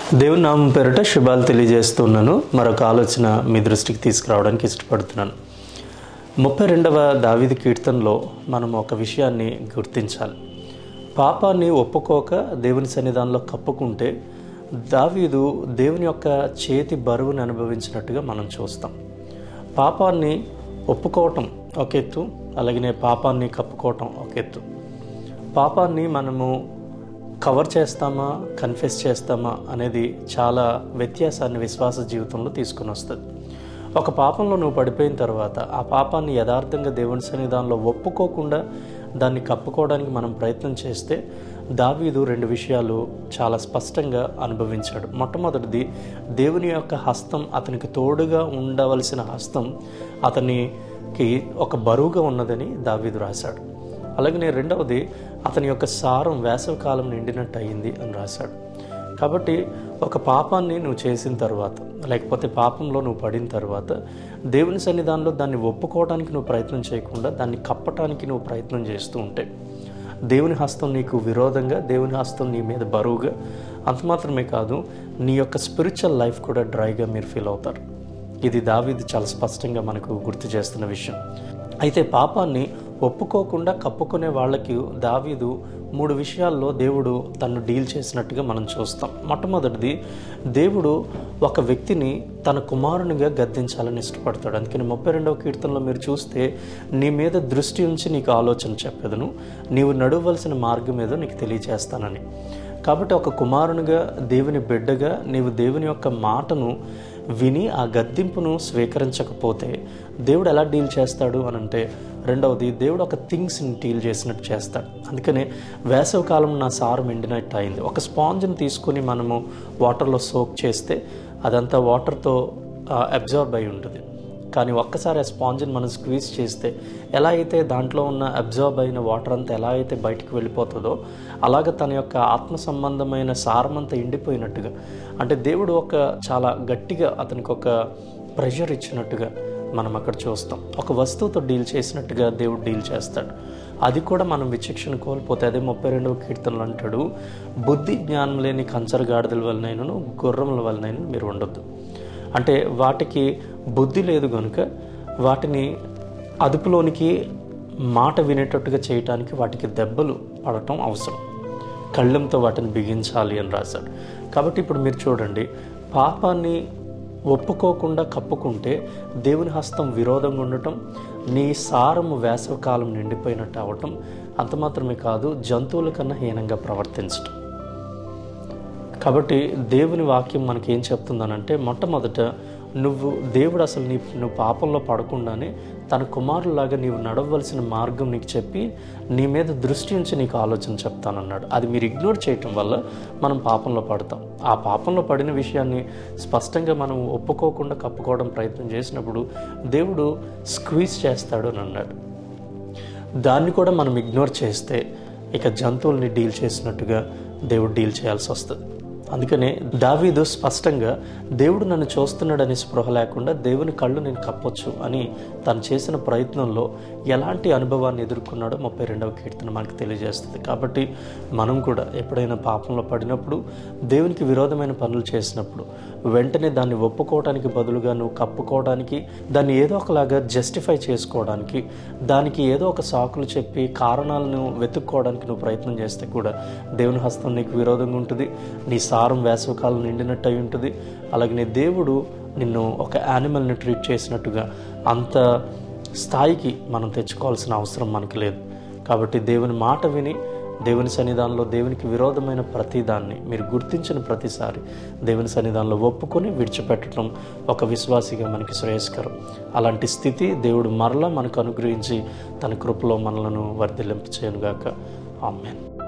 దేవుని నామం పేరిట శుభాలు తెలియజేస్తున్నాను మరొక ఆలోచన మీ దృష్టికి తీసుకురావడానికి ఇష్టపడుతున్నాను ముప్పై రెండవ దావిది కీర్తనలో మనం ఒక విషయాన్ని గుర్తించాలి పాపాన్ని ఒప్పుకోక దేవుని సన్నిధానంలో కప్పుకుంటే దావీదు దేవుని యొక్క చేతి బరువుని అనుభవించినట్టుగా మనం చూస్తాం పాపాన్ని ఒప్పుకోవటం ఒక ఎత్తు అలాగనే పాపాన్ని కప్పుకోవటం ఒక ఎత్తు పాపాన్ని మనము కవర్ చేస్తామా కన్ఫెస్ చేస్తామా అనేది చాలా వ్యత్యాసాన్ని విశ్వాస జీవితంలో తీసుకుని వస్తుంది ఒక పాపంలో నువ్వు పడిపోయిన తర్వాత ఆ పాపాన్ని యథార్థంగా దేవుని సన్నిధానంలో ఒప్పుకోకుండా దాన్ని కప్పుకోవడానికి మనం ప్రయత్నం చేస్తే దావీదు రెండు విషయాలు చాలా స్పష్టంగా అనుభవించాడు మొట్టమొదటిది దేవుని యొక్క హస్తం అతనికి తోడుగా ఉండవలసిన హస్తం అతనికి ఒక బరువుగా ఉన్నదని దావీదు రాశాడు అలాగనే రెండవది అతని యొక్క సారం వేసవి కాలం నిండినట్టు అయింది అని రాశాడు కాబట్టి ఒక పాపాన్ని నువ్వు చేసిన తర్వాత లేకపోతే పాపంలో నువ్వు పడిన తర్వాత దేవుని సన్నిధానంలో దాన్ని ఒప్పుకోవడానికి నువ్వు ప్రయత్నం చేయకుండా దాన్ని కప్పటానికి నువ్వు ప్రయత్నం చేస్తూ ఉంటే దేవుని హస్తం నీకు విరోధంగా దేవుని హస్తం నీ మీద బరువుగా అంత మాత్రమే కాదు నీ యొక్క స్పిరిచువల్ లైఫ్ కూడా డ్రైగా మీరు ఫీల్ అవుతారు ఇది దావీదు చాలా స్పష్టంగా మనకు గుర్తు చేస్తున్న విషయం అయితే పాపాన్ని ఒప్పుకోకుండా కప్పుకునే వాళ్ళకి దావీదు మూడు విషయాల్లో దేవుడు తను డీల్ చేసినట్టుగా మనం చూస్తాం మొట్టమొదటిది దేవుడు ఒక వ్యక్తిని తన కుమారునిగా గద్దించాలని ఇష్టపడతాడు అందుకని ముప్పై రెండవ కీర్తనలో మీరు చూస్తే నీ మీద దృష్టి ఉంచి నీకు ఆలోచన చెప్పేదను నీవు నడవలసిన మార్గం ఏదో నీకు తెలియజేస్తానని కాబట్టి ఒక కుమారునిగా దేవుని బిడ్డగా నీవు దేవుని యొక్క మాటను విని ఆ గద్దింపును స్వీకరించకపోతే దేవుడు ఎలా డీల్ చేస్తాడు అని అంటే రెండవది దేవుడు ఒక థింగ్స్ని డీల్ చేసినట్టు చేస్తాడు అందుకనే వేసవి కాలం నా సారం ఎండినట్టు అయింది ఒక స్పాంజ్ని తీసుకొని మనము వాటర్లో సోక్ చేస్తే అదంతా వాటర్తో అబ్జర్వ్ అయి ఉంటుంది కానీ ఒక్కసారి ఆ స్పాంజ్ని మనం స్క్వీజ్ చేస్తే ఎలా అయితే దాంట్లో ఉన్న అబ్జర్వ్ అయిన వాటర్ అంతా ఎలా అయితే బయటికి వెళ్ళిపోతుందో అలాగ తన యొక్క ఆత్మ సంబంధమైన సారం అంతా ఎండిపోయినట్టుగా అంటే దేవుడు ఒక చాలా గట్టిగా అతనికి ఒక ప్రెషర్ ఇచ్చినట్టుగా మనం అక్కడ చూస్తాం ఒక వస్తువుతో డీల్ చేసినట్టుగా దేవుడు డీల్ చేస్తాడు అది కూడా మనం విచక్షణ కోల్పోతే అదే ముప్పై రెండవ కీర్తనలు అంటాడు బుద్ధి జ్ఞానం లేని కంచరగాడిదల వలనైనను గుర్రముల వలనైనా మీరు ఉండొద్దు అంటే వాటికి బుద్ధి లేదు కనుక వాటిని అదుపులోనికి మాట వినేటట్టుగా చేయటానికి వాటికి దెబ్బలు పడటం అవసరం కళ్ళంతో వాటిని బిగించాలి అని రాశాడు కాబట్టి ఇప్పుడు మీరు చూడండి పాపాన్ని ఒప్పుకోకుండా కప్పుకుంటే దేవుని హస్తం విరోధంగా ఉండటం నీ సారము వేసవకాలం నిండిపోయినట్టు అవటం అంత మాత్రమే కాదు జంతువుల కన్నా హీనంగా ప్రవర్తించటం కాబట్టి దేవుని వాక్యం మనకి ఏం చెప్తుందనంటే మొట్టమొదట నువ్వు దేవుడు అసలు నీ నువ్వు పాపంలో పడకుండానే తన కుమారులాగా నీవు నడవలసిన మార్గం నీకు చెప్పి నీ మీద దృష్టి ఉంచి నీకు ఆలోచన చెప్తానన్నాడు అది మీరు ఇగ్నోర్ చేయటం వల్ల మనం పాపంలో పడతాం ఆ పాపంలో పడిన విషయాన్ని స్పష్టంగా మనం ఒప్పుకోకుండా కప్పుకోవడం ప్రయత్నం చేసినప్పుడు దేవుడు స్క్వీజ్ చేస్తాడు అని అన్నాడు దాన్ని కూడా మనం ఇగ్నోర్ చేస్తే ఇక జంతువుల్ని డీల్ చేసినట్టుగా దేవుడు డీల్ చేయాల్సి వస్తుంది అందుకనే దావీదు స్పష్టంగా దేవుడు నన్ను చూస్తున్నాడని స్పృహ లేకుండా దేవుని కళ్ళు నేను కప్పొచ్చు అని తను చేసిన ప్రయత్నంలో ఎలాంటి అనుభవాన్ని ఎదుర్కొన్నాడో ముప్పై రెండవ కీర్తన మనకు తెలియజేస్తుంది కాబట్టి మనం కూడా ఎప్పుడైనా పాపంలో పడినప్పుడు దేవునికి విరోధమైన పనులు చేసినప్పుడు వెంటనే దాన్ని ఒప్పుకోవడానికి బదులుగా నువ్వు కప్పుకోవడానికి దాన్ని ఏదో ఒకలాగా జస్టిఫై చేసుకోవడానికి దానికి ఏదో ఒక సాకులు చెప్పి కారణాలను వెతుక్కోవడానికి నువ్వు ప్రయత్నం చేస్తే కూడా దేవుని హస్తం నీకు విరోధంగా ఉంటుంది నీ సారం వేసవకాలం నిండినట్టు అయి ఉంటుంది అలాగే దేవుడు నిన్ను ఒక యానిమల్ని ట్రీట్ చేసినట్టుగా అంత స్థాయికి మనం తెచ్చుకోవాల్సిన అవసరం మనకు లేదు కాబట్టి దేవుని మాట విని దేవుని సన్నిధానంలో దేవునికి విరోధమైన ప్రతిదాన్ని మీరు గుర్తించిన ప్రతిసారి దేవుని సన్నిధానంలో ఒప్పుకొని విడిచిపెట్టడం ఒక విశ్వాసిగా మనకి శ్రేయస్కరం అలాంటి స్థితి దేవుడు మరలా మనకు అనుగ్రహించి తన కృపలో మనలను వర్ధిల్లింప చేయనుగాక ఆమెన్